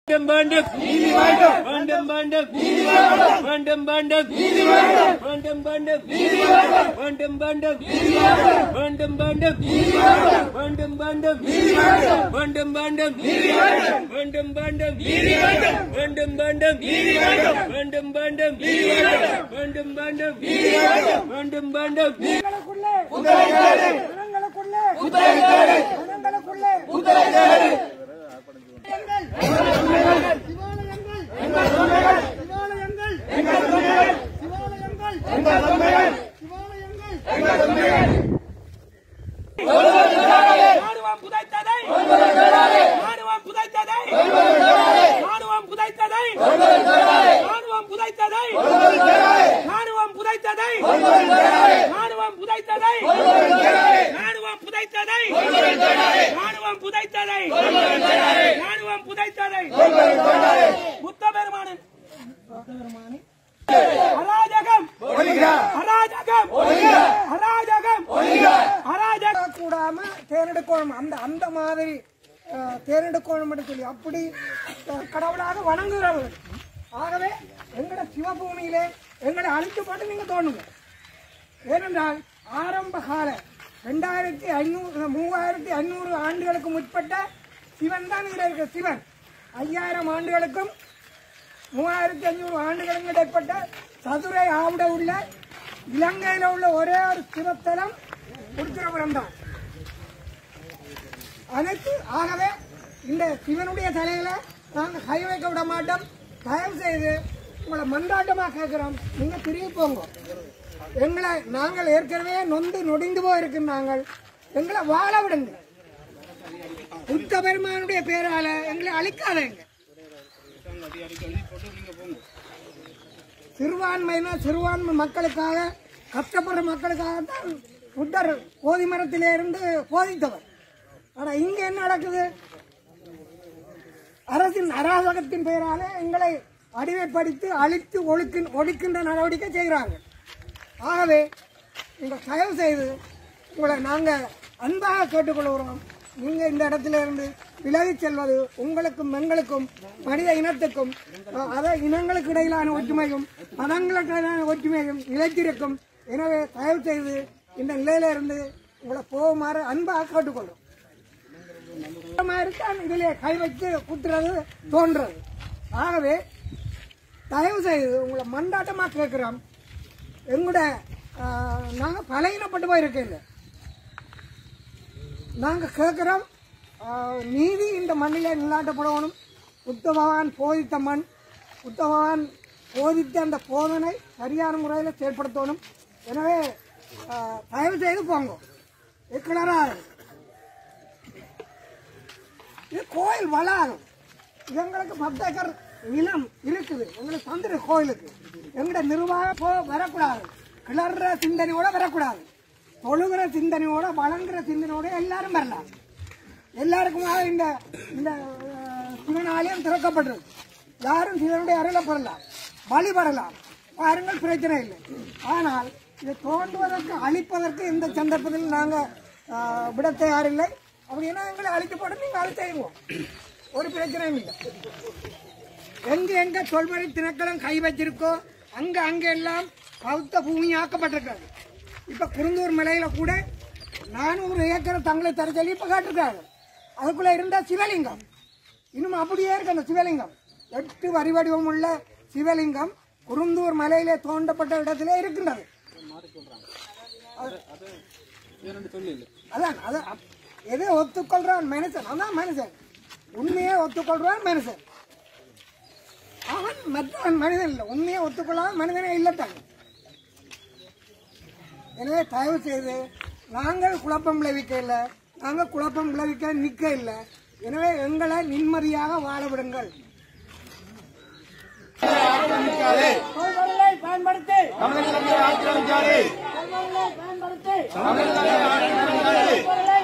வேண்டும் நீதி வேண்டும் வேண்டும் வேண்டும் நீதி வேண்டும் வேண்டும் வேண்டும் நீதி வேண்டும் வேண்டும் வேண்டும் நீதி வேண்டும் வேண்டும் வேண்டும் நீதி வேண்டும் வேண்டும் வேண்டும் நீதி வேண்டும் வேண்டும் நீதி வேண்டும் வேண்டும் நீதி வேண்டும் வேண்டும் நீதி வேண்டும் வேண்டும் நீதி வேண்டும் வேண்டும் நீதி வேண்டும் வேண்டும் நீதி வேண்டும் வேண்டும் ஜனங்களுக்குள்ளே ஜனங்களுக்குள்ளே ஜனங்களுக்குள்ளே சிவாலயங்கள் சிவாலயங்கள் சிவாலயங்கள் சிவாலயங்கள் ராணுவம் புதைத்ததை ராணுவம் புதைத்ததை ராணுவம் புதைத்ததை ராணுவம் புதைத்ததை ராணுவம் புதைத்ததை ராணுவம் புதைத்ததை ராணுவம் புதைத்ததை ராணுவம் புதைத்ததை ராணுவம் புதைத்ததை புத்த பெருமானின் அராஜகம் அராஜகம் அராஜகம் அராஜகம் கூடாம தேர்ந்தெடுக்கணும் அந்த அந்த மாதிரி அஹ், தேர்ந்தெடுக்கணும் சொல்லி அப்படி அஹ், கடவுளாக வணங்குகிறவர்கள் ஆகவே எங்கட சிவபூமியிலே எங்களை அழித்து போட்டு நீங்க தோணுங்க ஏனென்றால் ஆரம்ப கால ரெண்டாயிரத்தி ஐநூறு மூவாயிரத்தி ஐநூறு ஆண்டுகளுக்கு முற்பட்ட சிவன் தான் இதில் இருக்க சிவன் ஐயாயிரம் ஆண்டுகளுக்கும் மூவாயிரத்தி ஐநூறு ஆண்டுகளுக்கு இடைப்பட்ட சதுரை ஆவிட உள்ள இலங்கையில் உள்ள ஒரே ஒரு சிவத்தலம் உருத்திரபுரம் தான் அனைத்து ஆகவே இந்த சிவனுடைய தலையில நாங்கள் கை வைக்க விட மாட்டோம் தயவு செய்து உங்களை மன்றாட்டமாக கேட்கிறோம் நீங்க திரும்பி போங்க எங்களை நாங்கள் ஏற்கனவே நொந்து நொடிந்து போயிருக்கோம் நாங்கள் எங்களை வாழ விடுங்க புத்த பெருமானுடைய பேரால எங்களை அழிக்காதீங்க சிறுபான்மையின சிறுபான்மை மக்களுக்காக கஷ்டப்படுற மக்களுக்காக தான் புத்தர் போதி மரத்திலே இருந்து போதித்தவர் ஆனா இங்க என்ன நடக்குது அரசின் அராஜகத்தின் பெயரால எங்களை அடிமைப்படுத்தி அழித்து ஒழுக்கின் ஒழிக்கின்ற நடவடிக்கை செய்கிறாங்க ஆகவே இந்த தயவு செய்து உங்களை நாங்க அன்பாக கேட்டுக்கொள்கிறோம் நீங்க இந்த இடத்துல இருந்து விலகிச் செல்வது உங்களுக்கும் எங்களுக்கும் மனித இனத்துக்கும் அஹ், அத இனங்களுக்கு இடையிலான ஒற்றுமையும் மதங்களுக்கு இடையிலான ஒற்றுமையும் நிலைத்திருக்கும் எனவே தயவு செய்து இந்த நிலையில இருந்து உங்களை போகுமாறு அன்பாக கேட்டுக்கொள்றோம் தான் இதிலே கை வச்சு குத்துறது தோன்றது ஆகவே தயவு செய்து உங்களை மண்டாட்டமா கேட்கிறோம் எங்களோட ஆஹ், நாங்க பலகீனப்பட்டு போயிருக்கேன் நாங்க கேட்கிறோம் ஆஹ், நீதி இந்த மண்ணிலே நிலாட்டப்படணும் புத்த பகவான் போதித்த மண் புத்த பகவான் போதித்த அந்த போதனை சரியான முறையில் செயல்படுத்தணும் எனவே ஆஹ், தயவு செய்து போங்க எக்கிளரா இது கோயில் வளாகம் எங்களுக்கு பத்து ஏக்கர் நிலம் இருக்குது எங்களுக்கு தந்துரு கோயிலுக்கு எங்கட நிர்வாகம் போ வரக்கூடாது கிளற சிந்தனையோட வரக்கூடாது தொழுகிற சிந்தனையோட வழங்குற சிந்தனையோட எல்லாரும் வரலாம் எல்லாருக்குமாக இந்த இந்த அஹ், சிவன் ஆலயம் திறக்கப்பட்டது யாரும் சிவனுடைய அருளை பெறலாம் வழிபடலாம் பாருங்கள் பிரச்சனை இல்லை ஆனால் இதை தோண்டுவதற்கு அழிப்பதற்கு எந்த சந்தர்ப்பத்தில் நாங்கள் விட தயாரில்லை அப்படின்னா எங்களை அழிக்க போட்டு நீங்கள் அழித்து செய்வோம் ஒரு பிரச்சனையும் இல்லை எங்க எங்க தொல்வழி திணைக்களம் கை வச்சிருக்கோ அங்க அங்க எல்லாம் பௌத்த பூமி ஆக்கப்பட்டிருக்காங்க இப்ப குருந்தூர் மலையில கூட நானூறு ஏக்கர் தங்களை தர சொல்லி இப்ப காட்டிருக்காங்க அதுக்குள்ள இருந்த சிவலிங்கம் இன்னும் அப்படியே இருக்கு அந்த சிவலிங்கம் எட்டு வரி வடிவம் உள்ள சிவலிங்கம் குருந்தூர் மலையிலே தோண்டப்பட்ட இடத்திலே இருக்கின்றது அதான் அதான் அப்- எதை ஒத்துக்கொள்றான் மனுஷன் அதான் மனுஷன் உண்மையை ஒத்துக்கொள்றான் மனுஷன் அவன் மற்றவன் மனிதன் இல்லை உண்மையை ஒத்துக்கொள்ளாத மனிதனே இல்லட்டாங்க எனவே தயவு செய்து நாங்கள் குழப்பம் விளைவிக்க இல்லை நாங்கள் குழப்பம் விளைவிக்க நிற்க இல்லை எனவே எங்களை நிம்மதியாக வாழ விடுங்கள் தொல்பொருளை பயன்படுத்தி தமிழகத்தை ஆக்கிரமிக்காதே தொல்பொருளை பயன்படுத்தி தமிழகத்தை ஆக்கிரமிக்காதே தொல்பொருளை